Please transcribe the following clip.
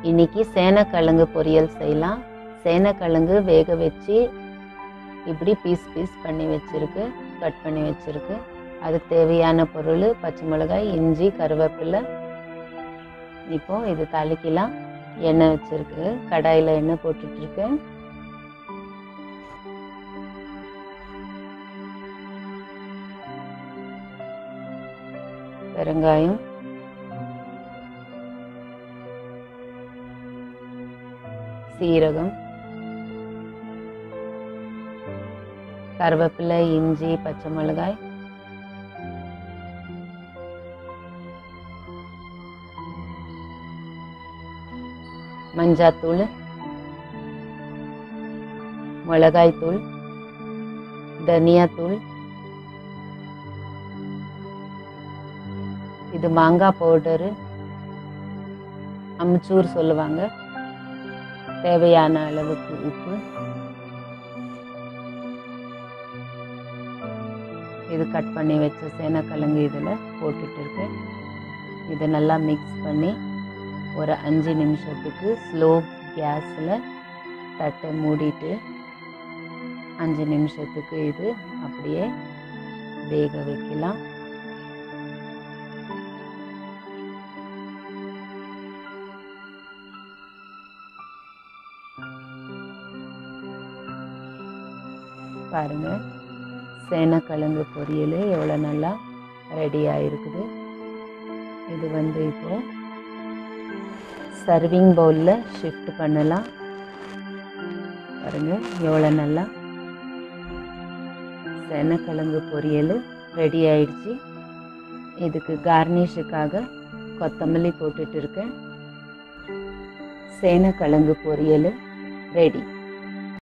இன்னைக்கு சேனக்கிழங்கு பொரியல் செய்யலாம் சேனக்கிழங்கு வேக வச்சு இப்படி பீஸ் பீஸ் பண்ணி வச்சிருக்கு கட் பண்ணி வச்சிருக்கு அதுக்கு தேவையான பொருள் பச்சை மிளகாய் இஞ்சி கருவேப்பிலை இப்போ இது தாளிக்கலாம் எண்ணெய் வச்சிருக்கு கடாயில் எண்ணெய் போட்டுட்டு இருக்கேன் பெருங்காயம் சீரகம் கருவேப்பிலை இஞ்சி பச்சை மிளகாய் மஞ்சாத்தூள் மிளகாய்த்தூள் தனியாத்தூள் இது மாங்காய் பவுடரு அம்ச்சூர் சொல்லுவாங்க தேவையான அளவுக்கு உப்பு இது கட் பண்ணி வச்ச சேனக்கிழங்கு இதில் போட்டுட்டு இருக்கேன் இதை நல்லா மிக்ஸ் பண்ணி ஒரு அஞ்சு நிமிஷத்துக்கு ஸ்லோ கேஸில் தட்டை மூடிட்டு அஞ்சு நிமிஷத்துக்கு இது அப்படியே வேக வைக்கலாம் பாருங்க சேனக்கிழங்கு பொரியல் எவ்வளோ நல்லா ரெடி ஆயிருக்குது இது வந்து இப்போ சர்விங் பவுலில் ஷிஃப்ட் பண்ணலாம் பாருங்க எவ்வளோ நல்லா சேனக்கிழங்கு பொரியல் ரெடி ஆயிடுச்சு இதுக்கு கார்னிஷுக்காக கொத்தமல்லி போட்டுட்டு இருக்கேன் சேனக்கிழங்கு பொரியல் ரெடி